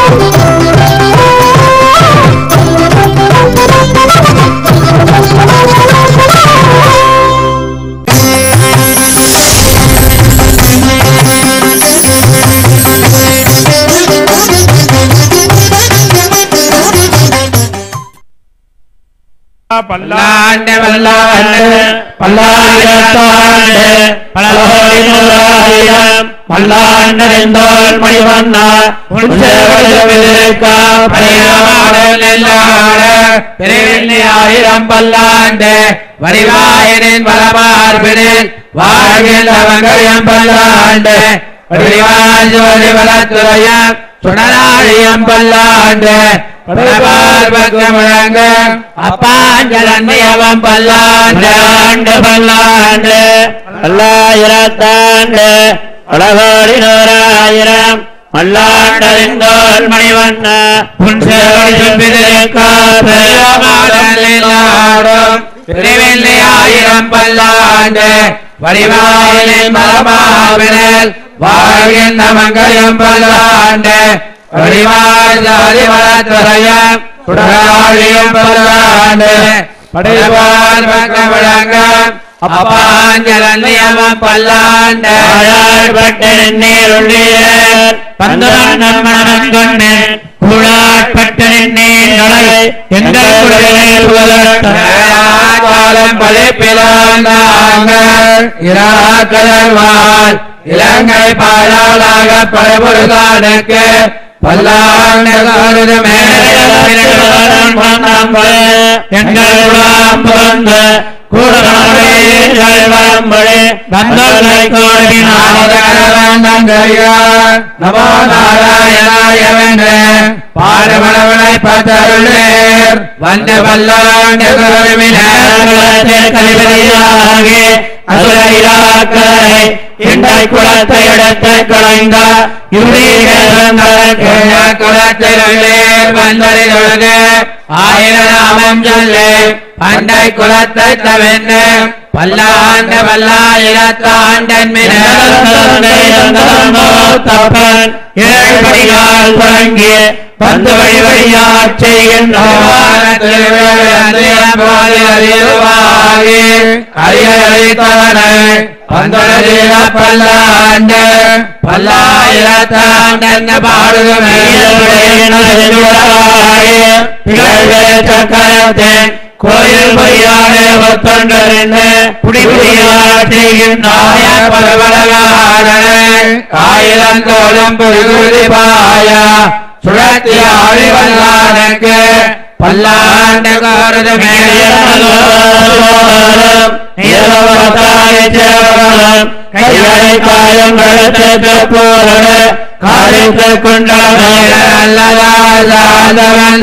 பல்லாண்டு பல்லாண்டு பல்லாயிரத்தாண்டு பலகோடி நூறாயிரம் பல்லாண்டறிந்தோள் மணிவண்ணா ஆயிரம் பல்லாண்டு வரிவாயனின் பலமார்பினில் வாழ்கின்றவங்கயம் பல்லாண்டு வடிவாய் ஜோதி வளத்துறையம் சுடராழியம் பல்லாண்டு முழங்க அப்பாஞ்சலன்மையவம் பல்லாண்டு ஆண்டு பல்லாண்டு பல்லாயிரத்தாண்டு உலகோடி நூறாயிரம் மல்லாண்டறிந்தோல் மணிவண்ண பிரிவில்லை ஆயிரம் பல்லாண்டு வடிவாயிலின் மரமாவினல் வாழ்கின்ற மங்கயம் பல்லாண்டு வடிவாய் ஜாதி வளத்துறையம் குடராழியம் பல்லாண்டு படைவார் பக்கம் விளங்க அப்பாஞ்சலன் நியமம் பல்லாண்டு பட்டு நீருள்ளியர் பந்தவன் மனம் கொண்டேன் கூழாட்பட்டு நீர் எங்கள் காலம் பழிப்பிலாங்கள் இராக்கதழ்வாள் இலங்கை பாழாளாக பழபொருளானுக்கு பல்லாண்டு எங்கள் குலாம் பிறந்து நமோ நாராயணாயவென்று பாடுபடவனை பத்தருளேர் வந்த பல்லாண்டு கலிபதியாகி அசுரையாக்கரை இண்டை குளத்தை எடுத்து களைந்த குளத்திலே வந்தறிதொழுது ஆயிரம் சொல்லு பண்டை குலத்தை தவிர்த்து பல்லாண்டு பல்லாயிரத்தாண்டன் தப்பன் ஏழ்படியால் தொடங்கி பந்து வழி வழியாச் செய்கின்ற பல்லாண்டு பல்லாயிரத்தாண்டன் பாடுகமே சக்கரத்தின் கோயில் பொய்யாடு ஒத்தொண்டறிந்து புடிபுடியாற்றுகின்றாய பலபலகாரன் ஆயிரம் தோளும் புரிகுதி பாய சுழத்தி ஆழிவல்லானுக்கு பல்லாண்டு காரது கைகளை காயம் கழுத்து போல காரித்து கொண்டவன்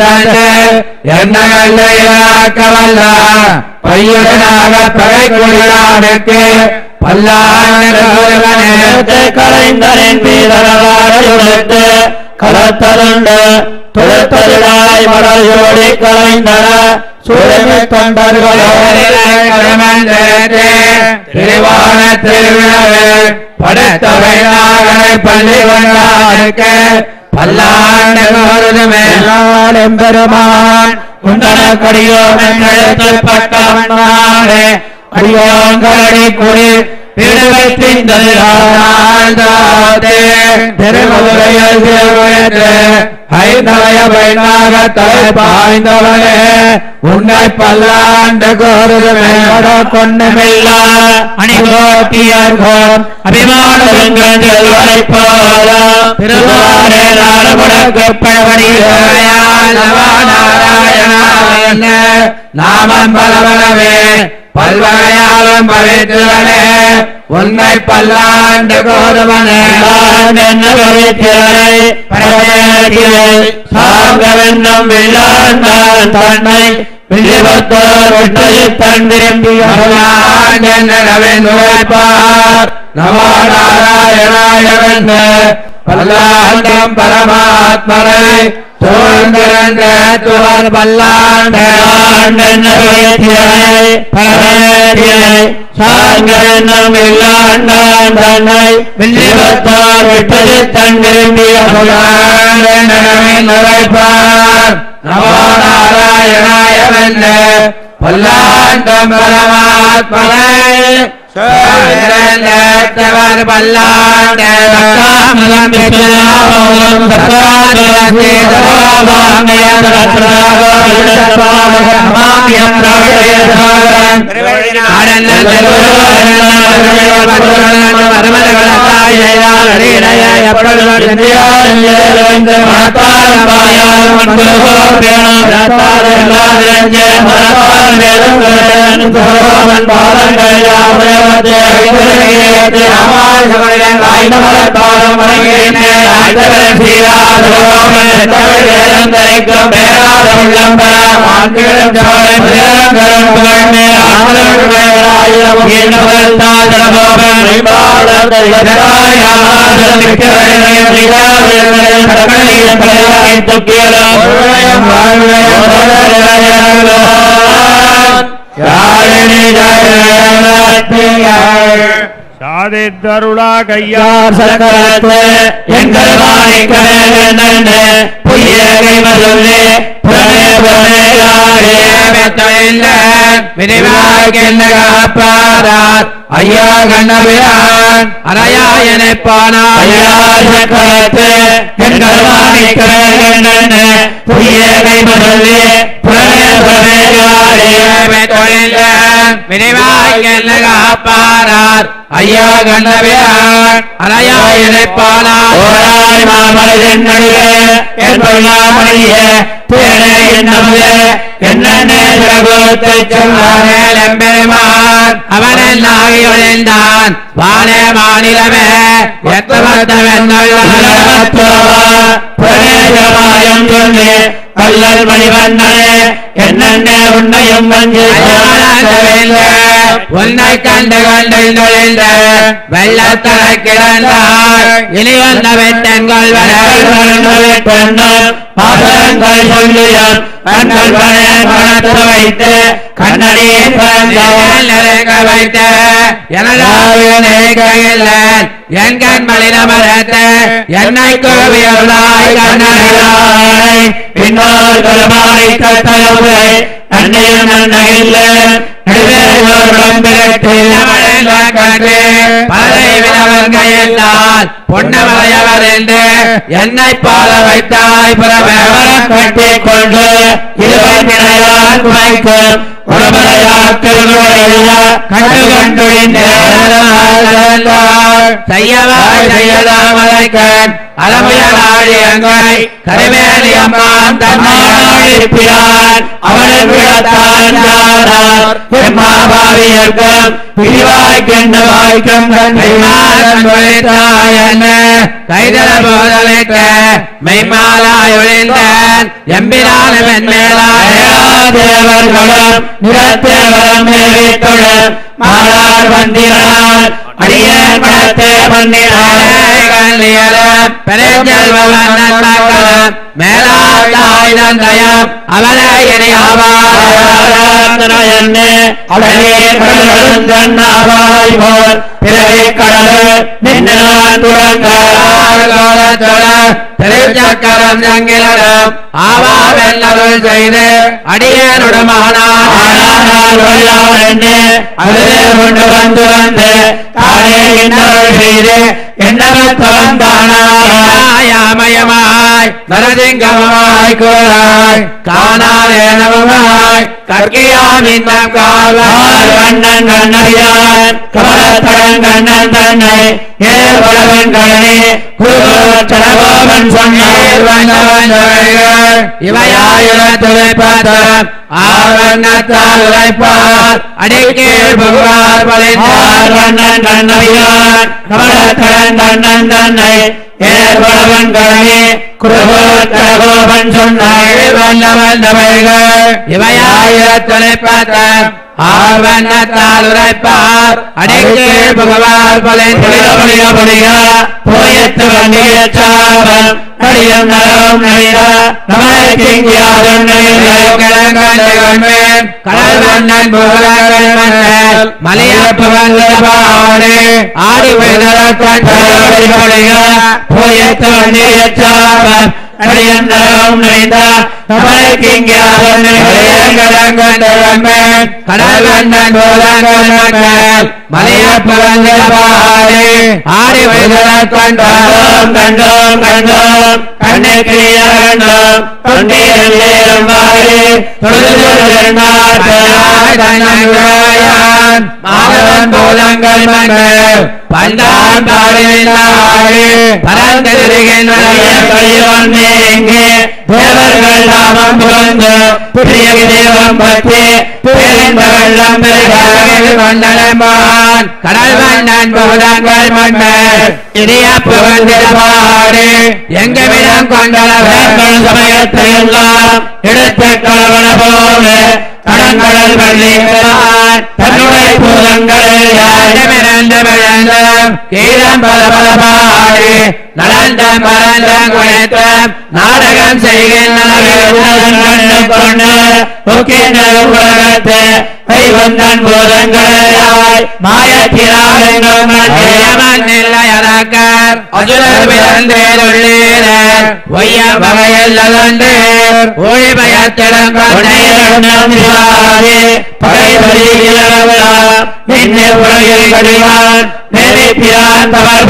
என்னவல்ல பையுடனாக பகை கொள்ளானுக்கு பல்லாண்டு கலைந்தரின் மீதவாரையுழைத்து கலத்தருண்டு தொழுத்தருளாய் மலர்யோடி கலைந்தன சூழமை திருவான திருவிழவே படத்தவை நாகனை பள்ளி வந்தாருக்கு பல்லாண்டு எம்பெருமான் குண்டன கடியோடு பட்டவனாரே அடியோங்கடி குடி ஐந்தவய வைநாக தலை பாய்ந்தவனே உன்னை பல்லாண்டு கோருதுமே கொண்டுமில்ல அணிகோட்டியர்கோம் அபிமான செல்வரை போல திருவாரே நாடுமுடக்கு நாராயண நாமம் பலவனவே பல்வகையாலும் பவித்திரனே உன்னை பல்லாண்டு கோருவனே என்ன பவித்திரனை பரமேட்டியை சாங்கவென்னும் வில்லாண்டான் தன்னை வில்லிபத்தோர் விட்டதில் தன் திரும்பி என்னவென் உழைப்பார் நமோ நாராயணாயவென்று பல்லாண்டம் பரமாத்மரை தோன்றந்த துவர் பல்லாண்ட சாங்கனம் இல்லாண்டான் தன்னை வில்லிபத்தார் விட்டது தன் விரும்பிய புகழ்ப்பார் நமோ நாராயணாய வெல்ல பல்லாண்டம் பரமாத்மனை தேவர் பல்லாண்ட தாமதம் பெற்றாவோம் சாதித்தருளா கையா யார் சக்கரத்து எங்கள் மாணிக்கமே பொய்யகை மதுள்ளே புறமே புறமே விரிவாக்கென்ன காப்பாரார் ஐயா கண்ணபிரான் அரையாயனை பானாயா சக்கரத்து எங்கள் மாணிக்கமே பொய்யகை மதுள்ளே புறமே புறமே விரிவாக்கென்ன காப்பாரார் ஐயா கண்ணபிரான் அரையாயனை பானார் ஓராய் மாமலரின் நடுவே என் பொய்யாமணியே தேனே என்னமுதே என்னென்ன பிரபுத்தை சொன்னானேல் எம்பெருமான் அவனன் நாகியொழிந்தான் வானே மாநிலமே எத்தவத்தவென்னமாயம் சொல்லி கல்லல் மணிவண்ணனே என்னென்ன உன்னையும் உன்னை கண்டு கண்டு நுழைந்த வெள்ளத்தனை கிடந்தாய் இனி வந்த வெட்டன்கள் பாசங்கள் சொல்லியும் கண்கள் பணத்து வைத்து கண்ணடியை பிறந்த வைத்து எனதாவியில் என் கண் மலினமரத்து என்னை கோவியுள்ளாய் கண்ணடியாய் பின்னோர் பெருமானை கட்டளவு நன்னையும் நன்னையில் பொன்னமலையவர் என்று என்னை பால வைத்தாய் புறவரம் கட்டிக் கொண்டு இருபத்தினையார் குமைக்கும் கண்டு செய்யவாய் செய்யலாமலைக்கண் அலமுயலாழியங்கை கருவேலி அம்மான் தன்னாடிப்பினான் அவனின் விடத்தான் யாரார் எம்மாபாவியர்க்கும் பிரிவாய் கண்டு வாய்க்கும் கண்மைத்தாயன கைதல போதலைக்க மெய்மாலாய் ஒழிந்தன் எம்பிரான மென்மேலாய தேவர்களும் நிறத்தேவரம் மேவித்துடன் மாலார் வந்திரான் அடியேன் மனத்தே பண்ணினாலும் பெருஞ்செல்வன் மேலாய் தந்தயம் அவனை இனி ஆவாயன்னே அவனே கடலும் தன்னாவாய் போல் பிறவி கடல் நின்றான் துறங்க திருச்சக்கரம் சங்கிலரும் ஆவாவெல்லருள் செய்து அடியனுடமானான் அதிலே கொண்டு வந்து வந்து தானே இன்னருள் செய்து என்னவத்தவந்தானாயாமயமாய் நரதிங்கமாய் கூறாய் காணாதேனவமாய் கற்கையாமின்னம் காவாய் கண்ணன் கண்ணறியான் கமலத்தடன் கண்ணன் தன்னை ஏவளவன் கழனே குருவன் சொன்னேர் வந்தவன் இவையாயிரம் துளைப்பாத்தம் ஆவண்ணத்தால் உழைப்பார் அடிக்கீழ் புகுவார் பழைத்தார் வண்ணன் கண்ணறியான் கமலத்தடன் கண்ணன் தன்னை ஏற்பளவன் கழனே குருகோத்தரகோபன் சொன்னாய் வல்லவன் தமிழ்கள் இவையாயிரம் துளைப்பாத்தம் ஆவண்ணத்தால் உரைப்பார் அடிக்கீழ் புகுவார் பழைத்தார் போயத்து வண்டியச்சாவம் நடிகம் நலம் நடிக நமக்கிங்கியாதன் கிழங்கன் கடல் வண்ணன் புகழங்கள் மன்னல் மலையப்பு வந்து பாடு ஆடி விதரக்கடைய போயத்து வண்டியச்சாவம் நடிகம் நலம் நடிக நமக்கிங்கியாதன் கிழங்கன் கடல் வண்ணன் புகழங்கள் மன்னல் மலையப்பு வந்து பாடு ஆடி விதரக்கண்டோம் கண்டோம் கண்டோம் கண்ணுக்கு கண்டோம் தொண்டீரம் வாரி மாதவன் போலங்கள் மன்னர் பண்டான் பாடினாரு பரந்திருக்கின்றவன் நீங்கே தேவர்கள் நாமம் புகழ்ந்து பிரிய தேவம் பற்றி பேரின்பவெல்லாம் மண்டலமான் கடல் மன்னன் போதங்கள் மன்னர் இனிய புகழ்ந்திருப்பாடு எங்கவிடம் கொண்டவர்கள் சமயத்தை எல்லாம் எடுத்து கலவன போல கடன்கடல் வள்ளியான் தன்னுடைய பூதங்களில் யாரிடமிருந்து விழுந்தும் கீழம் பல பல பாடி நலந்த மறந்த குறைத்த நாடகம் செய்கின்ற கொண்டு ஒக்கின்ற உலகத்து தெய்வந்தன் பூதங்களாய் மாயத்திராளெங்கும் நிலையறக்கர் அசுரர் பிறந்தேருள்ளீரர் ஒய்ய வகையில் அகன்றேர் ஒளி பயத்திடம் என்னை உலகில் கடிவான் நெறிப்பியான் தவர்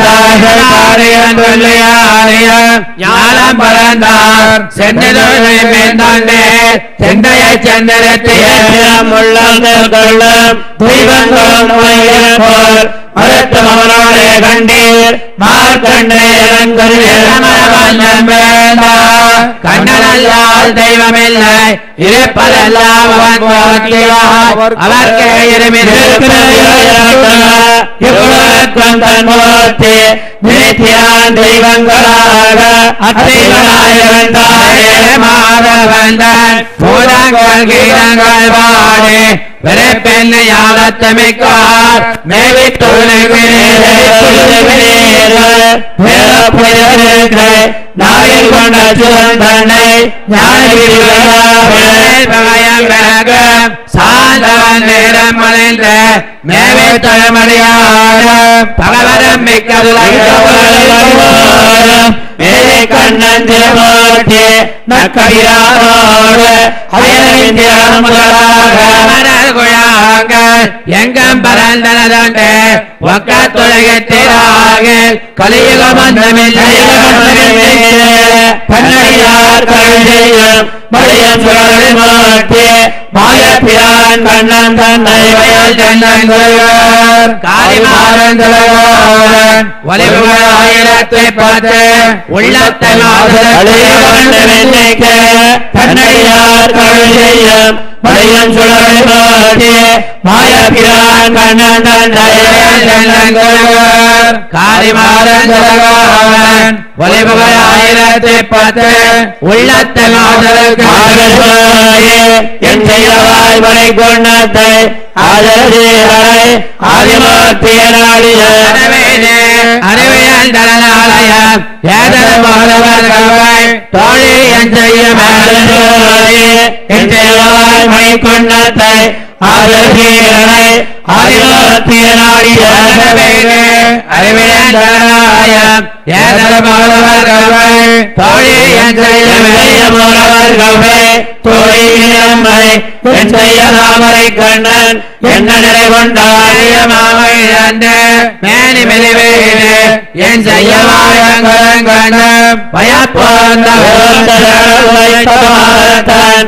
போந்தாரியம் ஞானம் பறந்தார் சென்னதொழி மேந்தாண்டே சென்னையை சந்திரத்தியம் உள்ளங்கள் கொள்ளும் தெய்வங்களும் போல் மருத்துவ அவனோடே கண்டீர் கண்ணனல்லால் தெய்வமில்லை இருப்பதெல்லாம் அவன் போக்கிவான் அவர்க்கே இருமிருத்தி நித்தியான் தெய்வங்களாக அத்தெய்வனாயவன் தாயே மாதவந்தன் பூதங்கள் கீதங்கள் பாடி வெறுப்பெண்ணை யாழத்தமிக்கார் மேவி நாயில் கொண்ட சுதந்தனை சாந்தவன் நேரம் மலைந்த மேவே தழமடியாட பகவரம் மிக்கது மேலே கண்ணன் திருமூர்த்தி நக்கடியாரோடு அயலின் திறமுகளாக குழாங்கள் எங்கம் பரந்தனதொண்டு ஒக்க துலகத்திராக கலியுக மந்தமில்லை கண்ணடியார் கழுதையும் மடியம் சுழலை மாட்டி மாயப்பிரான் கண்ணன் தன்னை வயல் தன்னன் குருவர் காரிமாறன் தலைவன் ஒலிவுகள் ஆயிரத்தை பார்த்து உள்ளத்தை கண்ணடியார் கழுதையும் மடியம் சுழலை மாட்டி மாயப்பிரான் கண்ணன் தன்னை வயல் தன்னன் குருவர் காரிமாறன் தலைவன் ஒலிவுகள் ஆயிரத்தை பார்த்து உள்ளத்தை மாதலுக்கு என் செய்தவாய் வரை கொண்டத்தை ஆதரசீரனை ஆதிமூர்த்தியனாடியே அறிவியல் தலனாலயம் ஏதர மாதவர்கள் தோழி என் செய்யும் என் செய்தவாய் வரை கொண்டத்தை ஆதரசீரனை ஆதிமூர்த்தியனாடியே அறிவியல் தலனாலயம் ஏதர மாதவர்கள் தோழி என் செய்யும் தோழியம்மை என் செய்ய தாமரை கண்ணன் என்ன நிலை கொண்டாடிய மாமை இழந்து மேனி மெலிவேனே என் செய்ய மாயங்கரன் கண்ணன் பயப்போந்த வைத்தன்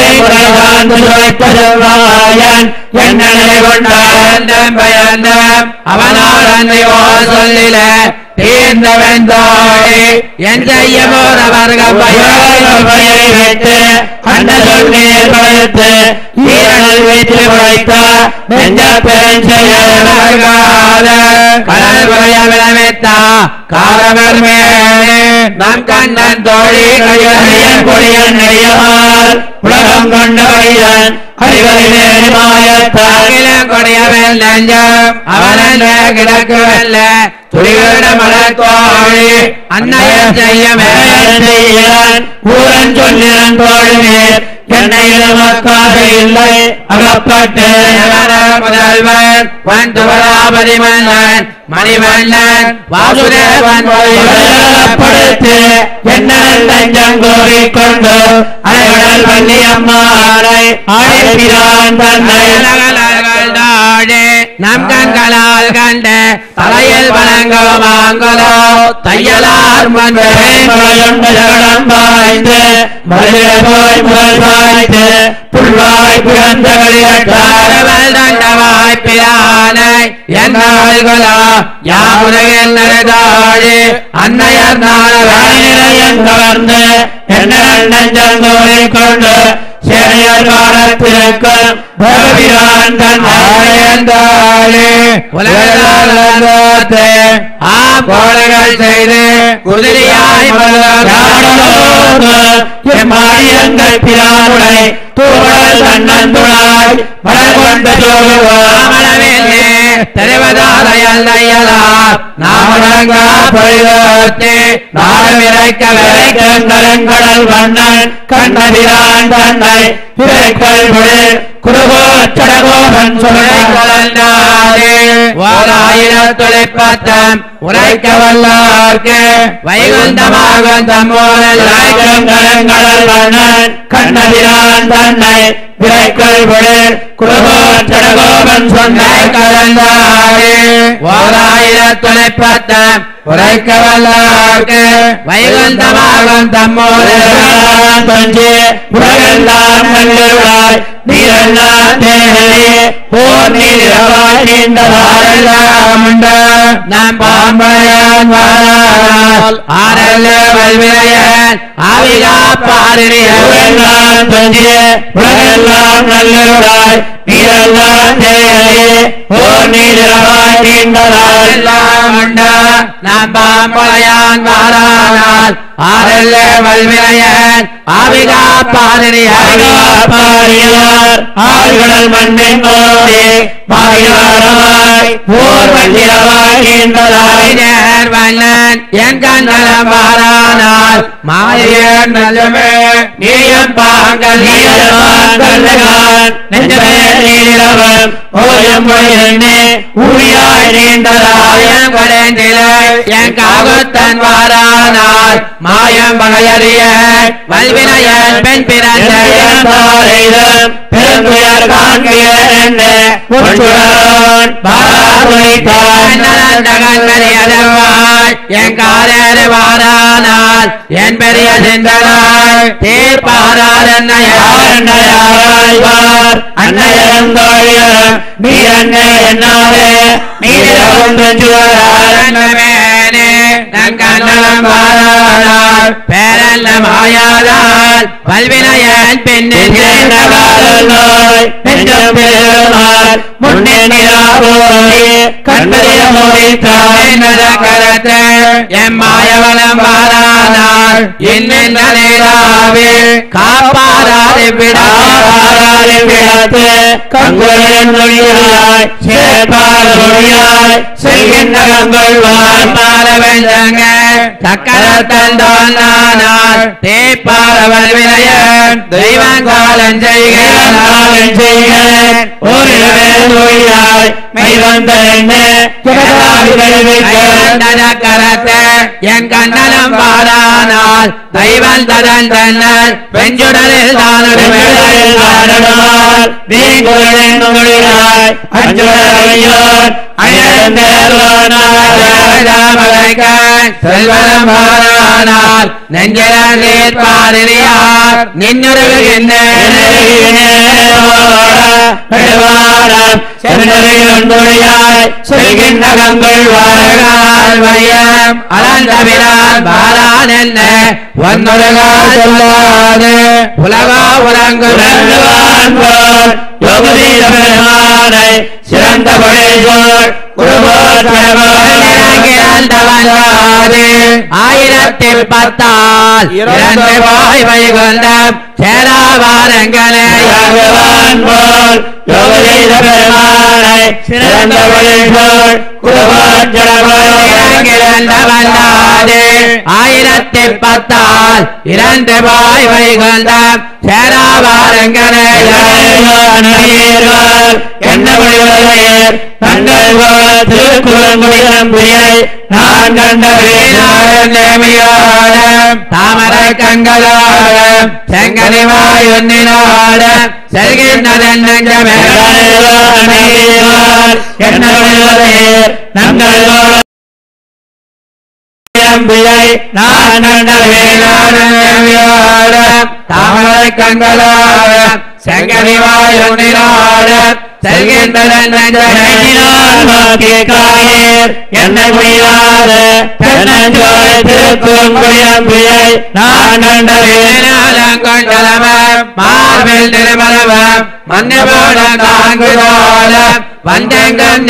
என்ன நிலை கொண்டான் பயந்த அவனால் அன்னை ஓ சொல்லில தீர்ந்தவன் தாடி என் செய்ய போறவர்கள் பயிரை வைத்து கண்ட சொன்னீர் படுத்து ஈரல் வைத்து உழைத்த நெஞ்ச பெருஞ்செய்யாத கடல் புறைய விளவித்தா காரவர் மேலே நம் கண்ணன் தோழி கையன் கொடியன் நெய்யால் உலகம் கொண்ட வையன் அறிவறிமாயத்தாகில கொடியவன் நெஞ்சம் அவனல்ல கிடக்குவல்ல துளிகளிட மலர்த்தோழி அன்னையன் செய்ய மேயன் செய்கிறான் ஊரன் சொல்லிறன் தோழினேர் என்னை நமக்காக இல்லை அகப்பட்டு முதல்வன் வன் துவராபதி மன்னன் மணிவண்ணன் வாசுதேவன் படுத்து என்ன நெஞ்சம் கோரிக்கொண்டு அழகல் வள்ளியம்மாரை அழைக்கிறான் தன்னை தாழே நம் கண்களால் கண்ட தலையில் வணங்குவாங்களோ தையலார் பாய்ந்து மதுரை போய் முதல் பாய்ந்து புல்வாய் பிறந்த மன்றவள் தண்டவாய் பிரானை என்னாள்களோ யாமுறையில் தாழே அன்னையர் நாளவன் கவர்ந்து என்ன நெஞ்சம் கோரிக்கொண்டு சேனையர் காலத்திற்கும் பகவிரான் தன் ஆயந்தாளே உலகத்தே ஆம் கோலைகள் செய்து குதிரையாய் எம்மாடியங்கள் பிரானுடை தூவல் தன்னந்துழாய் மலர் கொண்ட மலர்வேலே தெரிவதாலையல் தையலார் நாமடங்கா பொழுதோத்தே நாளமிரைக்க விரைக்கும் கரங்கடல் வண்ணன் கண்ணபிரான் தன்னை பிறைக்கல் பொழில் குருகோச்சடகோகன் உரை சொல்லை கலந்தாதே ஓராயிரத்துளைப்பத்தம் உரைக்க வல்லார்க்கு வைகுந்தமாக தம்மோரெல்லாம் கரங்கடல் வண்ணன் கண்ணபிரான் தன்னை பிறைக்கல் பொழில் குருகோச்சடகோகன் உரை சொன்னை கலந்தாதே ஓராயிரத்துளைப்பத்தம் உரைக்க வல்லார்க்கு வைகுந்தமாக தம்மோரெல்லாம் பஞ்சே உலகெல்லாம் நல்லருளாய் நீரெல்லாம் தேகலே போர் நீரவாய் நீண்டவாரெல்லாம் உண்டு நம் பாம்பையான் வாரால் ஆரல்ல வல்வினையன் ஆவிகா பாரினியன் உலகெல்லாம் பஞ்சே உலகெல்லாம் நல்லருளாய் நீரெல்லாம் தேகலே போர் நீரவாய் நீண்டவாரெல்லாம் எல்லாம் உண்டு நம் பாம்பையான் வாரானால் ஆரல்ல வல்வினையன் ஆவிகா பாரினியன் பாரியார் ஆழ்கடல் மண்ணின் மோதே மாயாரமாய் ஓர் வண்டிரவாய் நீண்டதாய் நேர் வல்லன் என் கண்ணலம் வாரானால் மாயன் நல்லமே நீயம் பாங்கல் நீரவான் நெஞ்சமே நீரவன் ஓயம் மொழியன்னே ஊழியாய் நீண்டதாய் மாயம் கடைந்திலே என் காகுத்தன் வாரானால் மாயம் பகையறிய வல்வினையன் பெண் பிறந்த தாரைதம் பெருந்துயர் காண்கிறேன் என்ன ஒன்றுடன் பாராதுரைத்தான் கண்மறியதவாய் என் காலேறு வாரானால் என் பெரிய சிந்தனாய் தீர்ப்பாரார் என்னையார் அன்னையாராய்வார் அன்னையரந்தோழியர் நீ அன்னை என்னாலே நீரவும் அரணமேனே நன் கண்ணலம் வாரானால் பேரல்ல மாயாதால் பல்வினையன் பின்னின் நோய் நெஞ்சம் பெருமாள் முன்னேறாவோரே கண்பதிய மொழித்தாய் கரத்து எம்மாயவளம் வாரானால் இன்னின் நேராவே காப்பாராது ஆராரி விடத்து கங்குலின் மொழியாய் சேர்ப்பார் மொழியாய் செல்கின்ற கங்கள்வார் வெஞ்சங்க சக்கரத்தன் தோன்றானால் தேப்பாரவல் வினையன் தெய்வங்காலன் செய்கிறான் நாளன் செய்கிறேன் ஓரிடவே மொழியாய் மெய் வந்த என்ன கரத்த என் கண்ணனம் வாரானால் தெய்வன் ததன் தன்னல் பெஞ்சுடலில் தானுடன் செல்வனம் வாரானால் நெஞ்சில் பாரியார் நின்னுருகின்ற செல்கின்ற கங்கள் வாழ்கால் வையம் அலந்தவிரான் பாரான் என்ன ஒன்னொருகால் சொல்லாது உலகா உலங்கு யோகதீரமானை சிறந்த படேஸ்வர் இறங்கிறந்தவனாது ஆயிரத்தில் பத்தால் இரண்டு வாய் வைகுண்டம் சேராவாரங்களே பகவான் போல் யோகதீர பெருமானை சிறந்த படேஸ்வர் இறங்கிழந்த வல்லாது ஆயிரத்தி பத்தால் இரண்டு பாய் வைகொண்ட சேராவாரங்கனே என்ன வழிவரையர் தங்கள் திருக்குறங்குடியை நான் கண்டவேன் தாமரை கண்களோட செங்கனிவாயுன்னினோட செல்கின்றதன் நெஞ்சமே என்ன வழிவரையர் தங்கள் நான் கண்டவேன் தாமரை கண்களோட செங்கனிவாயுன்னினோட செல்கின்றதன் நெஞ்சமே என்னை முடியாத தென்னஞ்சோலை திருக்குறங்குடியை நான் கண்டவேன் மார்பில் திருமலவ மன்னபோட தாங்குதோல வந்தெங்கும்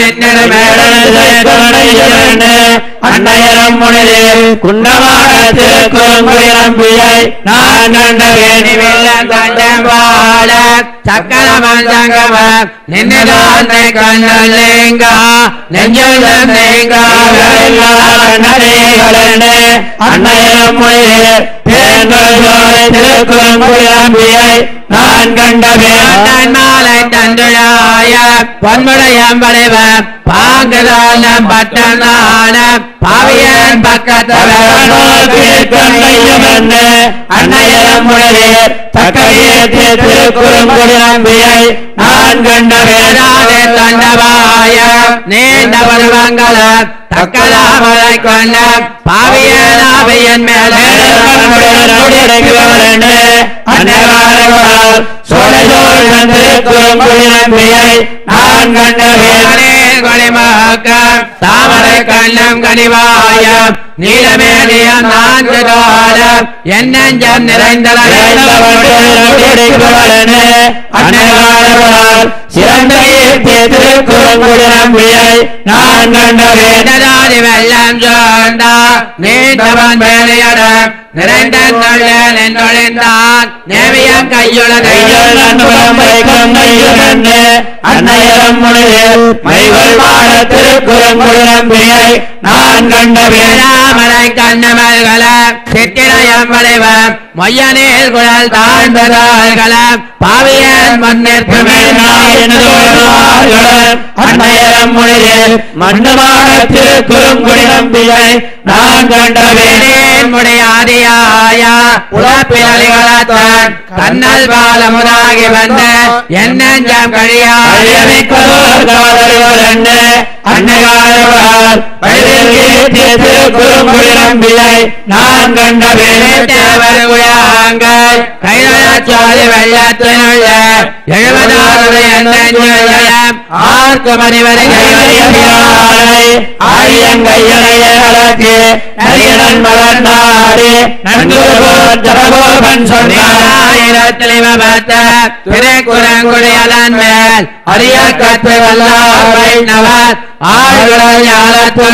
நின்னிடமே அன்னையரம் முனிதே குண்டமாக திருக்குறங்குடியை நான் கண்டவேன் வாழ சக்கர மந்தங்கம நின்றுதானை கண்ணலிங்க நெஞ்சுள்ள நீங்க அன்னையரம் முனிதே திருக்குறங்குடியை நான் கண்டவேன் மாலை தந்துழாய பொன்முடையம் படைவ பாங்குதாலம் பட்டனான பாவியன் பக்கத்தவன் அன்னையரமுடைய தக்கையே திருக்குறங்குடியை நான் வேதாதே கண்டவேன் தண்டவாய நீண்ட பருவங்கள தக்கலாமலை கொண்ட பாவியனாவியன் மேலே நான் கண்டவேன் கொடிமாக்க தாமரை கண்ணம் கனிவாய நீலமேலியம் நான்கு தோட என்னஞ்சம் சிறந்த திருக்குறங்குடியை நான் கண்டவேன் நிறைந்தாதி வெள்ளம் சோர்ந்தா நீண்டவன் வேலையட நிறைந்த தொழில் நொழிந்தான் நேவியம் கையுள்ள அன்னையரம் முனியில் மைவல் மாட திருக்குறங்குடியை நான் கண்டவேன் ராமரை கண்ணமல்கள சித்திரயம் வளைவ மொய்யனில் குழல் தாழ்ந்ததாள்கள பாவியன் முன்னிற்குமே அன்னையரம் மொழியில் மண்டமான திருக்குறுங்குடி நம்பியை நான் கண்டவேன் முடியாதியாய உழப்பிரளிகளத்தான் கண்ணல் பாலமுதாகி வந்த என்னஞ்சம் கழியாய திருக்குறுங்குடி நம்பியை நான் கண்டவேன் தேவர் உயாங்கள் கைலாச்சாரி வெள்ளத்தினுள்ள எழுபதாவது என்னஞ்சம் ஆர்க்கு மணிவரை ஆரியங்கையனையர்களுக்கு நரியனன் மலர்ந்தாடி நன்கு ஜரகோபன் சொன்னார் திருக்குறங்குடியலன் மேல் அரிய கத்து வல்லார் வைணவர் ஆழ்களை ஞானத்துள்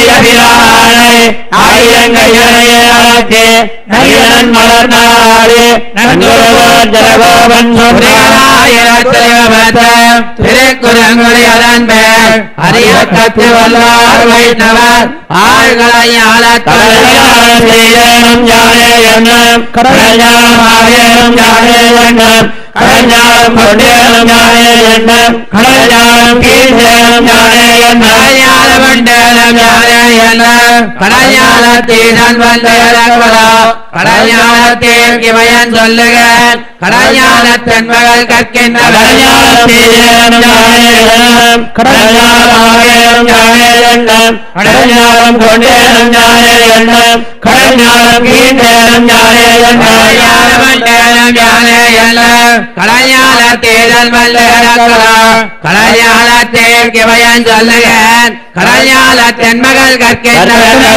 ஆயிரங்கையனையர்களுக்கு நரியனன் மலர்ந்தாடி நன்கு ஜரகோபன் சொன்னார் திருக்குறங்குடியலன் மேல் அரிய கத்து வல்லார் வைணவர் ஆழ்களை ஞானத்துள் கடலும் ஞானே எண்ணம் கடலும் ஆகியும் ஞானே எண்ணம் கடஞானம் கொண்டேனும் ஞானே எண்ணம் கடஞானம் கீழ்ந்தேனும் ஞானே எண்ணம் கடஞானமண்டலம் ஞானேயன கடஞானத்தீரன் வந்தேரகுலா கடஞானத்தீர் இமயன் சொல்லுக கடஞானத்தன் மகள் கற்கின்ற கடஞானம் ஞானே எண்ணம் கடஞானம் ஆகியும் ஞானே எண்ணம் கடஞானம் கொண்டேனும் ஞானே எண்ணம் கடஞானம் கீழ்ந்தேனும் ஞானே எண்ணம் கடஞானமண்டலம் ஞானேயன கடஞானத்தீரன் வந்தேரகுலா கடஞானத்தீர் இமயன் சொல்லுக கடஞானத்தன் மகள் கற்கின்ற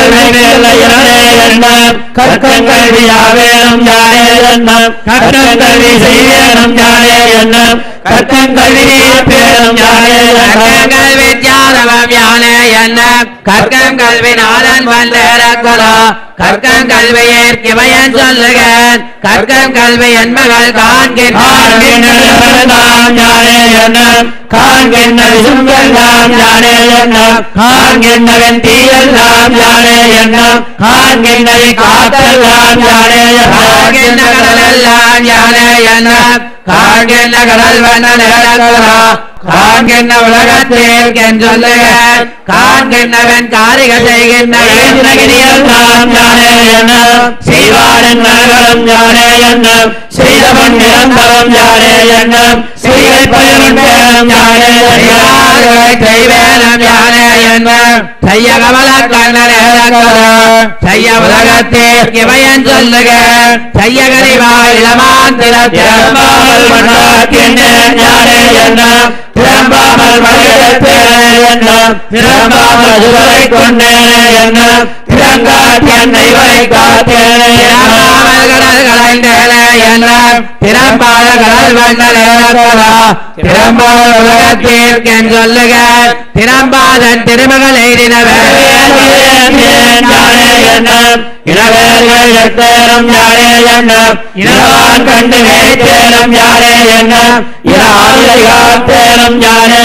கற்கங்கல்வியாவேனும் ஞானே எண்ணம் கற்கங்கல்வி செய்வேனும் ஞானே எண்ணம் கற்கங்கல்வி பேரும் ஞானே எண்ணம் கல்வி தியானவம் யானே என்ன கற்கம் கல்வி நாதன் வந்தேரக்குலா கற்கம் கல்வியேற்கு பயன் சொல்லுக கற்கம் கல்வி என் மகள் காண்கின்றான் காண்கின்றாம் ஞானே என்ன காண்கின்ற விசும்பெல்லாம் ஞானே என்ன காண்கின்றவன் தீயெல்லாம் ஞானே என்ன காண்கின்றவை காத்தெல்லாம் ஞானே காண்கின்ற கடலெல்லாம் யானே என்ன காண்கின்ற கடல் வண்ண நிழலா காண்கின்ற உலகத்தில் என் சொல்லுக காண்கின்றவன் காரிக செய்கின்ற எல்லாம் ஞானே என்ன செய்வாரன் நகரம் ஞானே என்ன செய்தவன் நிரந்தரம் ஞானே என்ன செய்கை பயனுண்டேனம் ஞானே என்ன செய்வேனம் யானே என்ன செய்ய கமல கண்ணனே செய்ய உலகத்தில் இவையன் சொல்லுக செய்ய கரிவா இளமான் திறம்பாமல் மண்ணாக்கின்றே ஞானே என்ன திறம்பாமல் மனிதத்தேனே என்ன திறம்பாமல் சுவரை கொண்டேனே என்ன திறங்காட்டி என்னை வரை காத்தேனே திறமாமல் கடல் கலைந்தேனே என்ன திறம்பாத கடல் வண்ணனே திறம்பாத உலகத்தில் என் சொல்லுக திறம்பாதன் திருமகள் எய்தினவே இனவேர்கள் எத்தேனும் யாரே என்ன இனவான் கண்டு வேத்தேனும் யாரே என்ன இனாலை காத்தேனும் யாரே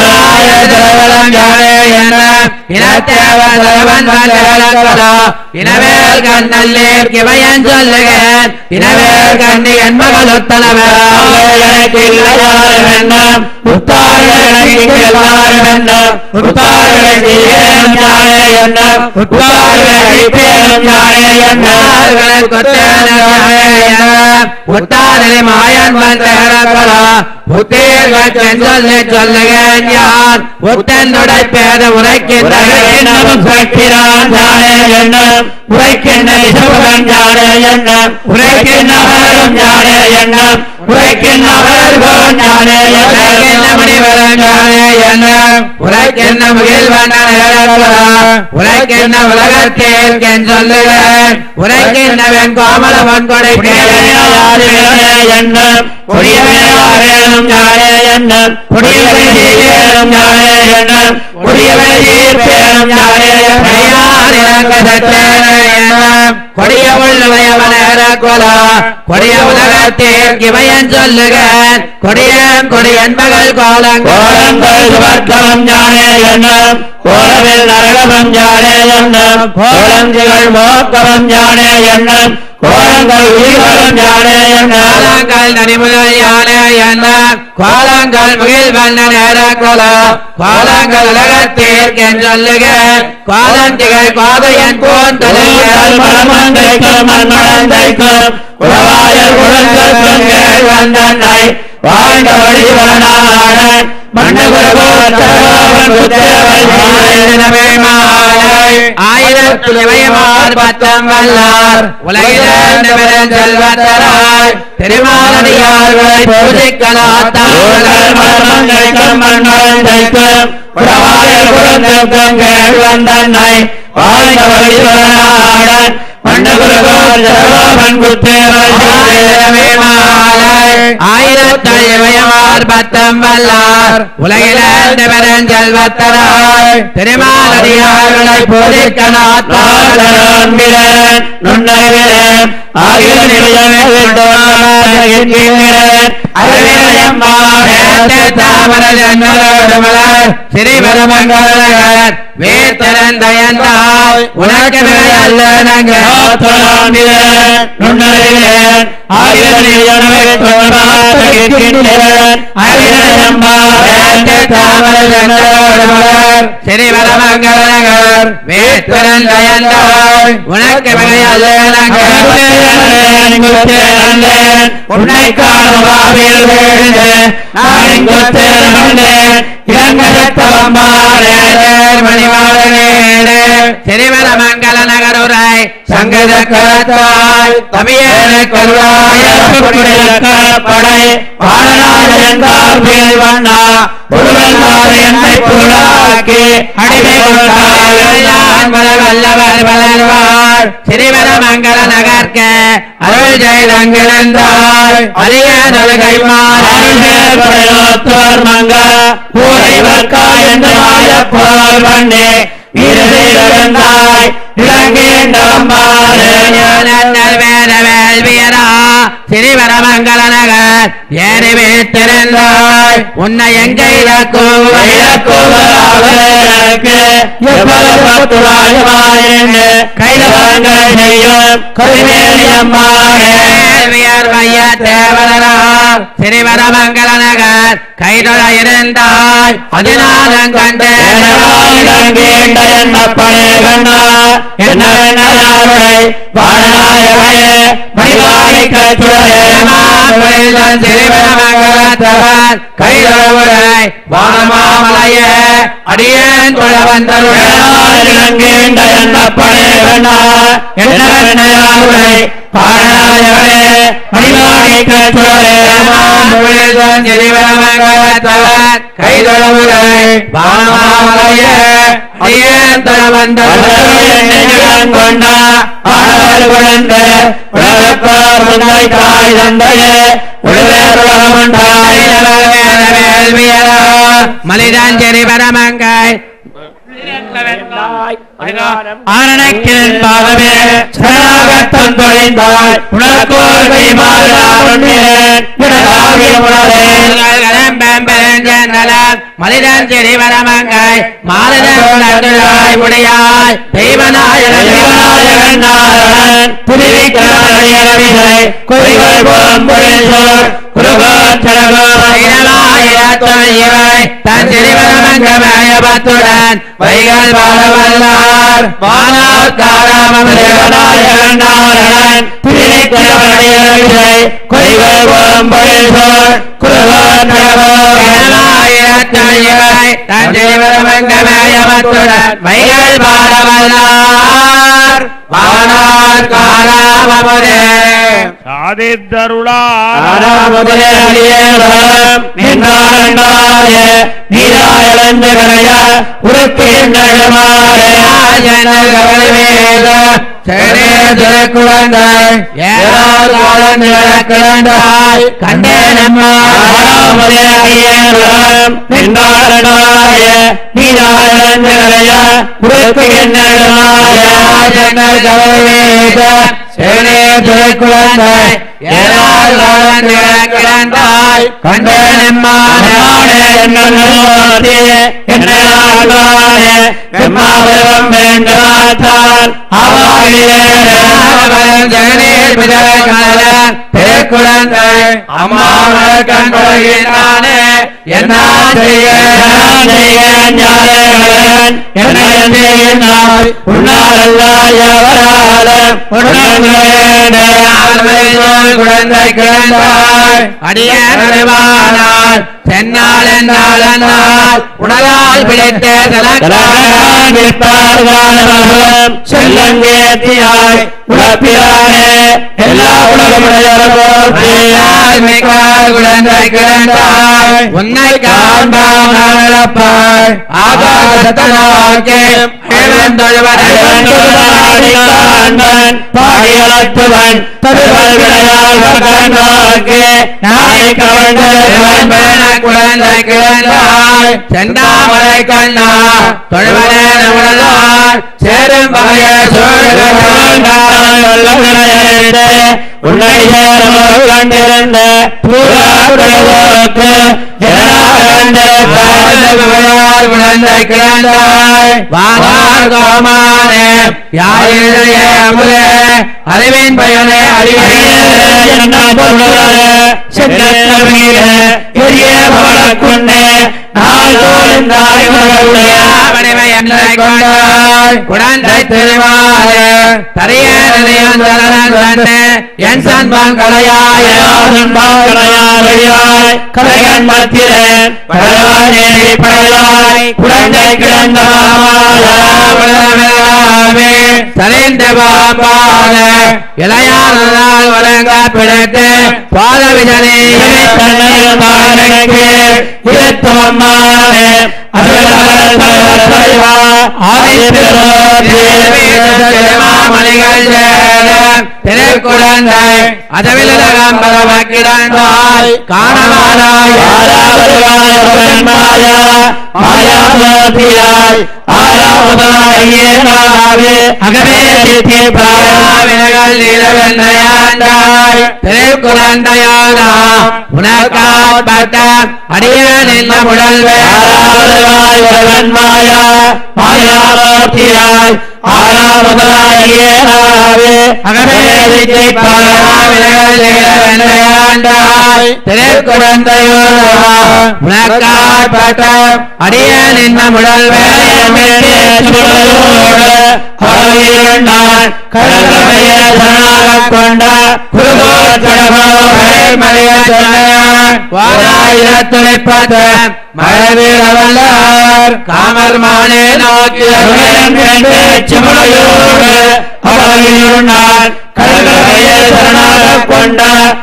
இனவேல் கண்ணல்லேர் கிவையன் சொல்லுக இனவேல் கண்ணி என் மகள் ஒத்தனவர் எனக்கு இல்லையாரும் என்ன உத்தார்கள் எனக்கு எல்லாரும் என்ன உத்தார்கள் செய்யேனும் யாரே என்ன உத்தார்கள் அழிப்பேனும் யாரே என்ன உத்தாரிலே மாயன் வந்தேரப்பலா புத்தீர்கள் செஞ்சொல்லை சொல்லுக யான் புத்தனுடை பேத உரைக்கின்ற உரைக்கின்றவன் உரைக்கிறான் யாரே என்ன உரைக்கின்ற இசபகன் யாரே என்ன உரைக்கின்றவரும் யாரே என்ன உரைக்கின்றவர்கள் யாரே உரைக்கின்ற என்ன முனிவரன் யானே என்ன உரைக்கின்ற முகில்வன உரைக்கின்ற உலகத்தில் என் சொல்லுக உரைக்கின்றவன் கோமலவன் என்ன கொடியவனும் யாரே என்ன கொடியவனை செய்யணும் யாரே என்ன கொடியவனை ஈர்ப்பேனும் யாரே கொடிய உள்ளுடையவன கொல கொடிய உலகத்தில் இவையன் சொல்லுக கொடியன் கொடியன் மகள் கோலங்கள் கோலங்கள் சுவர்க்கம் யானே என்ன கோலவில் நரகமம் யானே என்ன கோலஞ்சிகள் மோக்கமம் யானே என்ன கோலங்கள் உயிர்களும் யானே என்ன கோலங்கள் நனிமுதல் யானை என்ன கோலங்கள் முகில் வண்ண நேர கொல கோலங்கள் உலகத்தில் என் சொல்லுக கோலந்திகள் கோதையன் உலகங்கள் மனமந்தைக்கும் மண்மணந்தைக்கும் உறவாயர் குழந்தை பெண்கள் வந்தன்னை வாழ்ந்த வழிவனான மன்னகுரகோத்தரவன் ஆயிரத்துலவயமார் பத்தம் வல்லார் உலகிலிருந்து பெரும் செல்வத்தராய் திருமாலடியார்களை பூஜிக்கலாத்தார்கள் மனமந்தைக்கும் மண்மணந்தைக்கும் உறவாயர் குழந்தைக்கும் வந்தன்னை வாழ்ந்த வழிவனான மன்னகுரகோத்தரவன் ஆயிரத்தழிவயமார் பத்தம் வல்லார் உலகிலிருந்து பெரும் செல்வத்தராய் திருமாலடியார்களை பூஜிக்கலாத்தார்கள் நுண்ணறிவிலேன் ஆகிய நிலையமே சிறிபரமங்கலர் வேத்தரன் தயந்தாய் உனக்கு அல்ல நுண்ணறிவிலேன் ஆகிய நிலையமே சிறிபரமங்கலர் வேத்தரன் தயந்தாய் உனக்கு அல்ல உன்னை காணுவாவில் விழுந்து நான் இங்கு தேர்ந்தேன் சிறிவரமங்கல நகருரை சங்கரத்தாய் தமிழன கருவாய படை பாடனார் வண்ணா புருவனார் என்னை புருளாக்கி அடிமை கொண்டார் வல்லவர் வளர்வார் சிறிவரமங்கல நகர்க்க அருள் ஜெயலங்கிழந்தாய் அரிய நல்கை அருள்மேற்படையோத்தோர் மங்க பூரைவர்க்கா என்று மாயப்போர் பண்ணே இருந்தாய் இலங்கேண்டம்பாரே வேத வேள்வியரா சிறிவரமங்கல நகர் ஏறி வைத்திருந்தாய் உன்னை எங்க இலக்கும் எனக்கு எவ்வளவு பத்துராயமாயிருந்து கைலவங்கள் செய்யும் கருமேலியம்மானே வேள்வியர் மைய தேவதரா சிறிவரமங்கல நகர் கைதொழ இருந்தாய் அதினாதம் கண்டு இலங்கேண்ட என்னப்பனே கண்ணா என்ன என்னை வாழநாயகனே மணிவாணி சிறிவரமங்கலத்தவர் கைதொழுவுரை வானமாமலைய அடியேன் தொழ வந்தருடன் இலங்கேண்ட என்னப்பனே கண்ணா என்ன என்னை வாழநாயகனே மணிவாணி சிறிவரமங்கலத்தவர் கைதொழுவுரை வானமாமலைய அடியேன் தொழ வந்தருடன் கொண்ட ஆடவர் குழந்த உலகப்பார் முன்னை தாய் தந்தையே உலகர் உலகமண்டாய் மலிதாஞ்சேரி பரமங்காய் ஆரணைக்கின் பாகமே சரணாகத்தம் தொழிந்தாய் உனக்கோர் கைமாறாருண்டேன் உனதாகிய உணரே மலிதாஞ்சேரி பரமங்காய் மாலிதாய் உடையாய் தெய்வநாயகன் தேவநாயகன் நாரணன் புதுவிக்கிரமணியரவிதை கொய்கள் போம் பொழில்சோர் தந்திரிவரமங்கமயபத்துடன் வைகள் பாடவல்லார் தேவநாயகன் நாரணன் புதுவிக்கிரமணியரவிதை கொய்கள் போம் பொழில்சோர் தந்திரிவரமங்கமயபத்துடன் வைகள் பாடவல்லார் வானார் காலாமமுதே சாதித்தருளார் ஆறாமுதலே அடியேறம் நின்றாரண்டாய நீராயலந்தகரைய உறுப்பின்றமாறே ஆறாமுதலே அடியேறம் நின்றாரண்டாய நீராயலந்தகரைய உறுப்பின்றமாறே கண்டேனம்மானே திருக்குழந்தை அம்மாவை கண்டொழுகின்றானே என்ன செய்ய குழந்தை கிழந்தாய் அடியானால் சென்னால் என்னால் என்னால் உடலால் பிடித்த செல்லங்கேத்தியாய் உழப்பியானே எல்லா உலகமுடையோர் குழந்தை கிழந்தாய் உன்னை காண்பாய் ஆகாசத்தனாக்கே பாடியளத்துவன் தருவல் விளையால் கண்ணாக்கே நாளை கவர்ந்த குழந்தை கிழந்தாய் செந்தாமரை கண்ணா தொழுவனே உடலால் சேரும் வகைய உன்னை கண்டிருந்த பூராவுக்கு குழந்தை கிழந்தாய் வானார் கோமானே யாழிலே அமுதே அறிவின் பயனே அறிவே குழந்தை திருவாரே தரையேறியும் தரனே என் சன்பான் கலையாய கலையன் மத்திரன் படையாய் குழந்தை கிடந்த சரிந்த பாம்பான இளையானால் வழங்க பிடித்து பாத விஜனே திருமாமணிகள் திருக்குழந்தை அதவிலகம் பரவக்கிடந்தாய் காணவானாய் விலகல் நிலவென்னையாண்டாய் திருக்குழந்தையானா உனக்காட்பட்ட அடியன் என்ன முழல்வே விலகல் நிலவென்னையாண்டாய் திருக்குழந்தையோனா உனக்காட்பட்ட அடியன் என்ன முழல்வே கொண்ட வாராயிரத்துழைப்பது மழவீரவல்லார் காமர் மானே நோக்கிய கொண்ட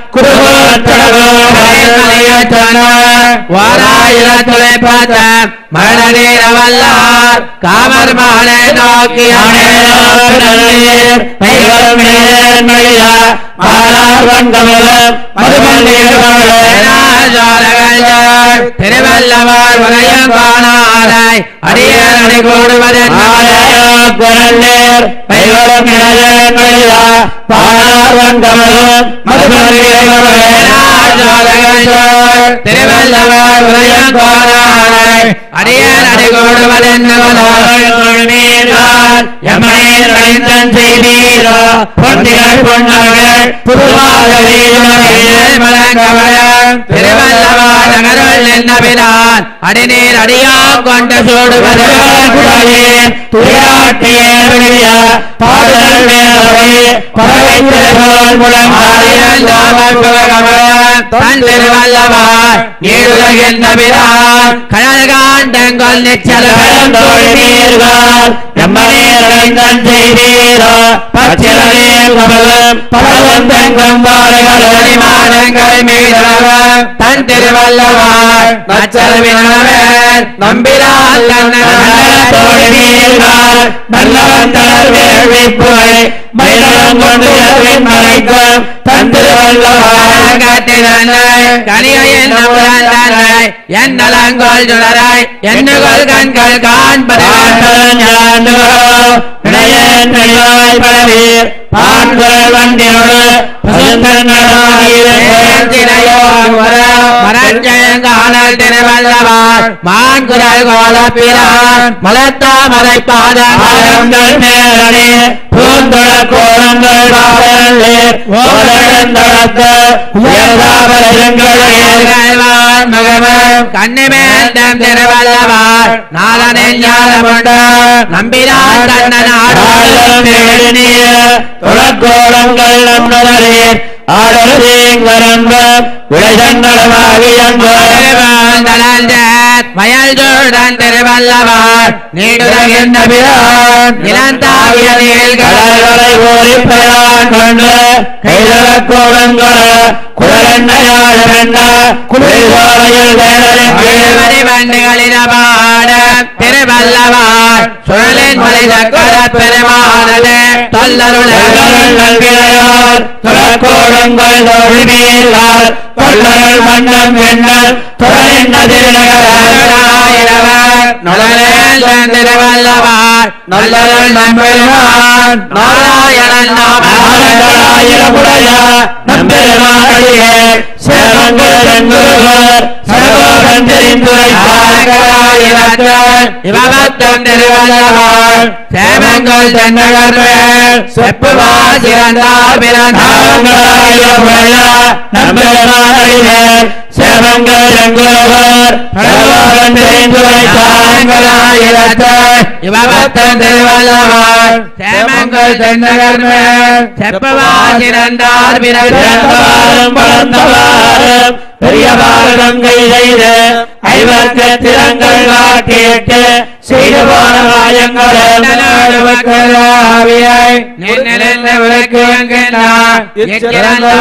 வாராயிரத்துழைப்பது மழவீரவல்லார் காமர் மானே நோக்கிய திருவல்லவார் உதயம் காணாதாய் அடியேன் அடி கூடுவதன் திருவல்லவார் உதயம் காணாதாய் அடியேன் அடி கூடுவதன் திருவல்லவார் நகருள் நின்றபிரான் அடிநீர் அடியா கொண்டு சூடுவது தன் திருவல்லவார் நீடுகின்ற பிரான் கடல் காண்டங்கள் நிச்சலம் பரிமாணங்கள் மீதவர் தன் திருவல்லவார் நச்சரவினவர் நம்பிரால் என்னலங்கோல் சுடராய் என்னுகோல் கண்கள் காண்பது மரஞ்சயங்கானல் திருவல்லவார் மான்குரல் கோலப்பிரான் மலத்தாமரை பாதம் கண்ணிமேந்தம் திருவல்லவார் நாதனின் ஞானமுண்டு நம்பினார் கண்ணனாடு துளக்கோளங்கள் நம்மளே ஆடரேங்கரம்ப விளைதங்களமாகியங்க மயல்தோடன் திருவல்லவார் நீடுகின்ற பிரான் நிலந்தாவிய நீள்கள் கடல்களை ஓரி பெறான் கொண்டு கைதள கோலங்கள குழந்தையாழமென்ன குளிர்வாரையில் மணி வண்டுகளிடபாட திருவல்லவார் சுழலின் மலை சக்கர பெருமானது தொல்லருள் துளக்கோளங்கள் தொழிலார் தொல்லர்கள் மன்னம் எண்ணல் துறையின நுழலேல் திருவல்லவார் நல்லருள் நம்பெருமான் நாராயணன் ஆயிரமுடைய நம்பெருமாடியே சேவங்கள் செங்குருவர் சகோதரன் தெரிந்துரைத்தார் இவபத்தம் திருவல்லவார் சேமங்கள் தென்னகர்வேல் செப்புவார் சிறந்தார் பிறந்தார் நம்பெருமாடியே சேவங்கள் செங்குருவர் சகோதரன் தெரிந்துரைத்தார் இவபத்தம் திருவல்லவார் சேமங்கள் தென்னகர்வேல் செப்புவார் சிறந்தார் பிறந்தவாறும் வளர்ந்தவாறும் பெரிய பாரதம் கை செய்து ஐவர்க்கு திறங்கள் காட்டிட்டு செய்து போன காயங்களும்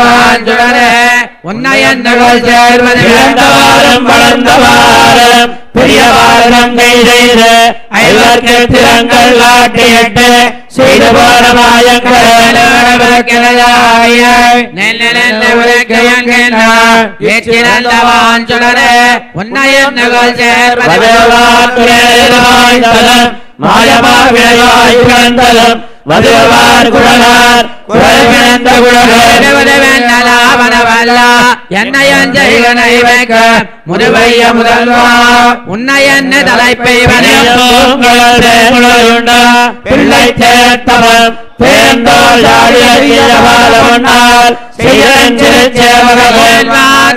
பிறந்தவாறும் வளர்ந்தவாறும் பெரிய பாரதங்கை செய்து ஐவர்க்கு திறங்கள் காட்டியிட்டு செய்து போன மாயங்கள் வதவாய் மாயமா விளையாய் பிறந்ததும் வதுவார் குழலார் குழல் பிறந்த முதுவைய முதல்வா உன்னை என்ன தலைப்பை குழலுண்டா பிள்ளை சேர்த்தவன் பேர்ந்தோள் ஆடியால் செய்தேவகன்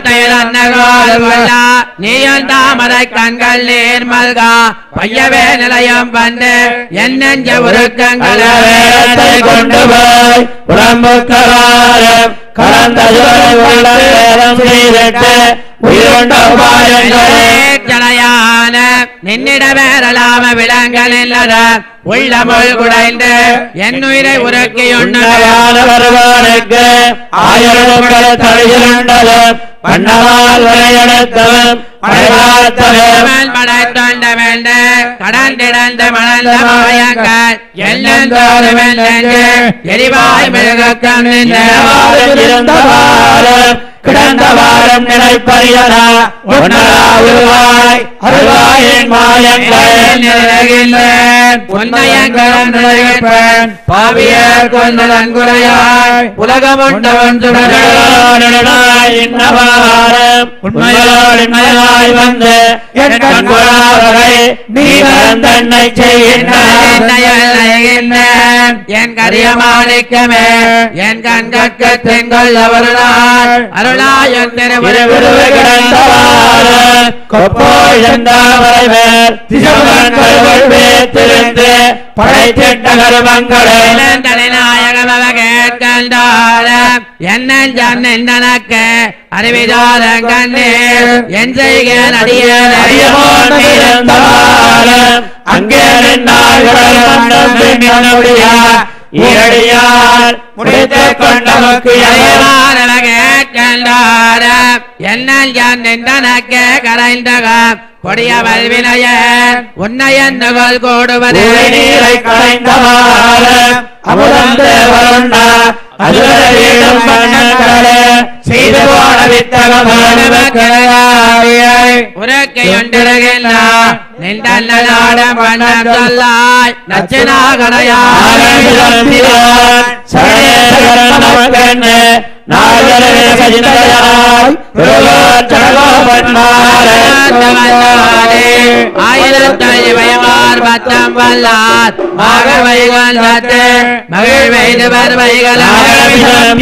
நீயன் தாமரை கண்கள் நேர் மல்கா பையவே நிலையம் வந்து என் நெஞ்ச உருக்கங்களை வேதத்தை கொண்டு போய் உடம்புக்கவாரம் கலந்த உள்ள வேதம் செய்திட்டு உயிருண்ட உபாயங்களே ஜலையான நின்னிட வேறலாம விலங்கள் இல்லத உள்ளமுள் குடைந்து என் உயிரை உருக்கியுண்ண உன்னதான வருவானுக்கு ஆயிரம் தழியுண்டது பண்ணவால் வரையெடுத்தவன் படைவாத்தவன் படைத்தொண்ட வேண்ட கடந்திடந்த மணந்த மாயங்கள் எல்லோரும் எரிவாய் மெழுகம் இருந்தவாறும் கிடந்த வாரம் நினைப்பறியனா உன்னதா உருவாய் அருவாயின் மாயங்கள் பாவியர் கொண்டதன் குறையாய் உலகமுண்டவன் இன்னவாரம் உண்மையோடு உண்மையாய் வந்து என் கண்குழாவரை நீ மறந்தன்னை செய்கின்றான் என் கரிய மாணிக்கமே என் கண்கட்கு தென்கொள் அவருளாய் அருளாயன் விறுவிறுவு கிடந்தவாறு கொப்போய் செந்தாமரை மேல் திசைவன்கள் வேத்திருந்து படைத்திட்ட கருமங்களை என்னக்கு அறிவிதாரன் கண்ணீர் என் செய்கேன் அறியமோன் அடியேன் இருந்தவாறு அங்கே நின்றார்கள் மண்டம் பின்னனுடைய ஈரடியார் முடித்துக் கொண்டவர்க்கு என்னல் யான் நின்றனக்கு கரைந்தகம் கொடிய வல்வினைய உன்னை என்னுகள் கூடுவது நீரை களைந்தவாறு அமுதம் தேவருண்டா அதுவரை வீடும் பண்ணங்களே செய்து போன வித்தகமான உரைக்கையொன்றிருகின்ற நின்றல்ல நாடம் பண்ணம் சொல்லாய் நச்சினாகடையாய் ஆயிரத்தழிவயமார் பத்தம் வல்லார் மாகவைகள் தத்து மகிழ் வைது வருவைகளாக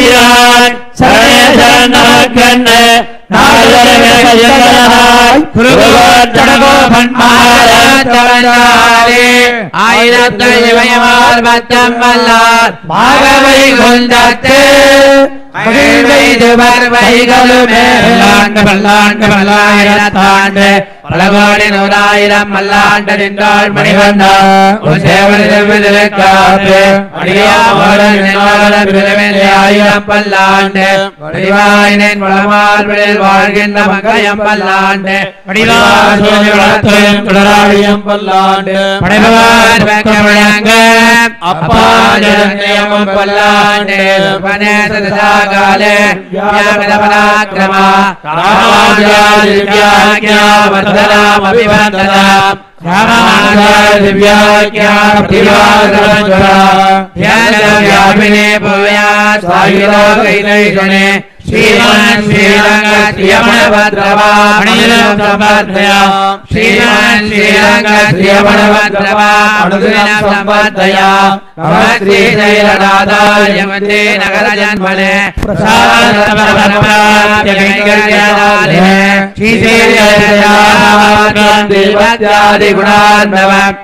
ஆயிரத்தழிவயமார் பத்தம் வல்லார் மாகவை கொண்டத்து மகிழ் வைது வருவைகளுமே பல்லாண்டு பல்லாண்டு பல்லாயிரத்தாண்டு பல கோடி நூறாயிரம் மல்லாண்டு நின்றாள் மணிவண்ணா உன் சேவலில் காப்பு அடியாமோடன் நின்னோடன் விரும்பிலே ஆயிரம் பல்லாண்டு வடிவாயினின் வளமார் விழில் வாழ்கின்ற மங்கையம் பல்லாண்டு வடிவார் சூழ்நிலை வளர்த்தோம் தொடராழியம் பல்லாண்டு படைபவார் வெக்க விளங்க அப்பா ஜனநியமம் பல்லாண்டு பனேசதாகாலே வியாபனபராக்கிரமா ராமாஜாதிவ்யாக்யா வர்தனாம் அபிவர்தனாம் ராமாஜாதிவ்யாக்யா பிரதிவாதரஞ்சரா ध्यानव्यापिने भूयात् सायुरोगैनैषणे श्रीमान् श्रीरङ्गश्रियमणभद्रवाणिलं सम्वर्धया श्रीमान् श्रीरङ्गश्रियमणभद्रवाणुदिनं सम्वर्धया श्रीशैलनादार्यमते नगरजन्मने प्रसादपरप्राप्त्यकैङ्कर्यदाले श्रीशैलनादिवत्यादिगुणान्नवम्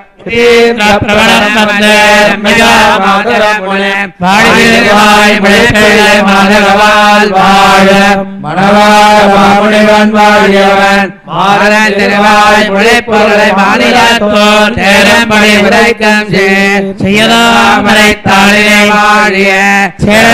மணவாழ் வாழியவன் மாறன் திருவாய் முளைப்பொருளை மாநிலத்தோர் தேரம்படி உரைக்கம் செய்யதாமரை தாளினை வாழிய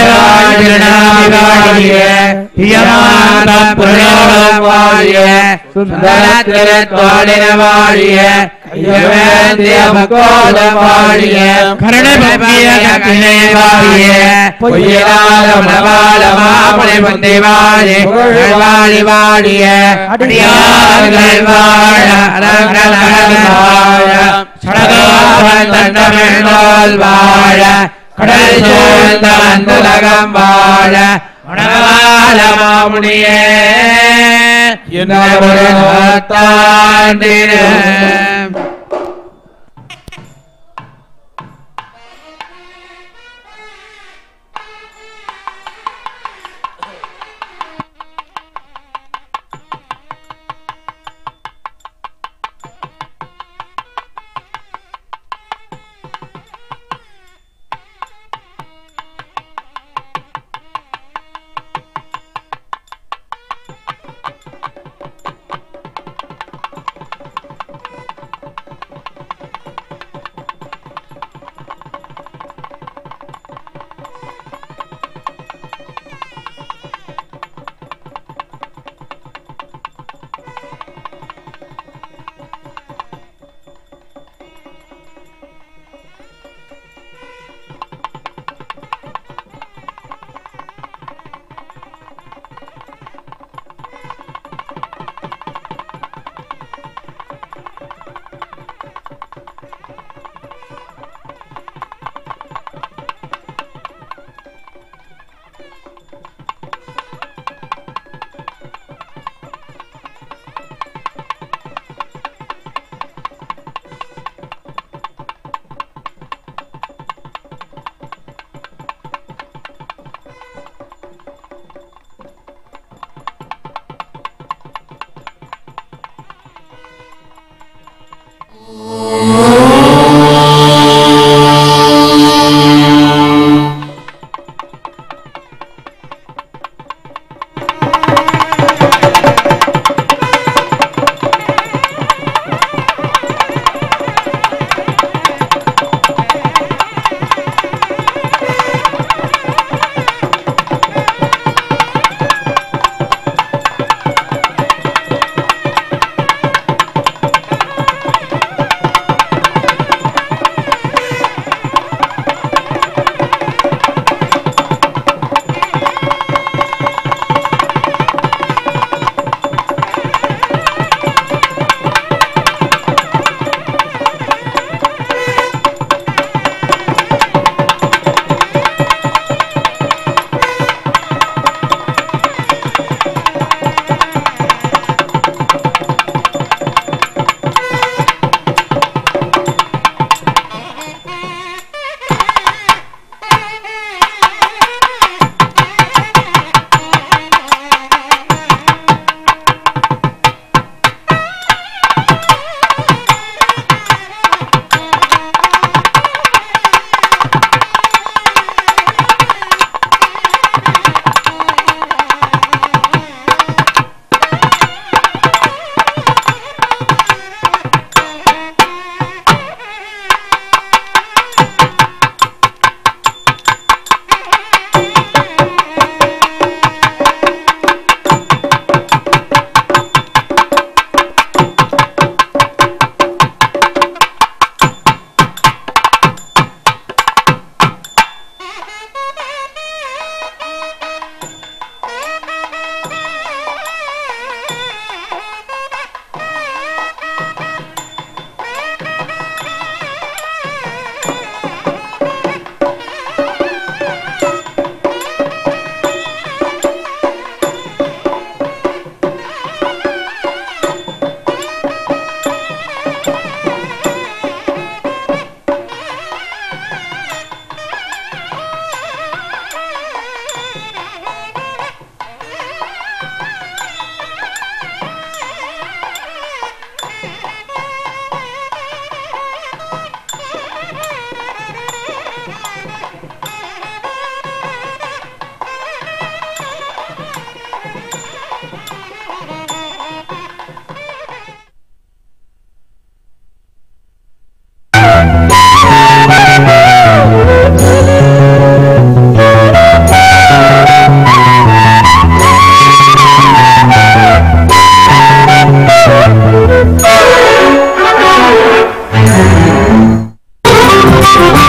சேரவாழிய வாழிய வாழிய சுந்தரத்திரத்தோடின வாழிய கையவேந்திய மக்கோட வாழிய கருணை பொங்கிய கக்கினை வாழிய பொய்யிலாத மணவாள மாமலை புந்தி வாழி புகழ் வாழி வாழிய அடியார்கள் வாழ அரங்கள் வாழ சடகோபன் தண்டமிழ் வாழ கடல் சூழ்ந்த வந்துலகம் வாழ மணவாள மாமுனியே தாண்டின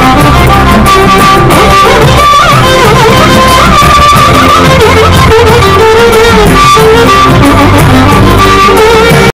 ஆ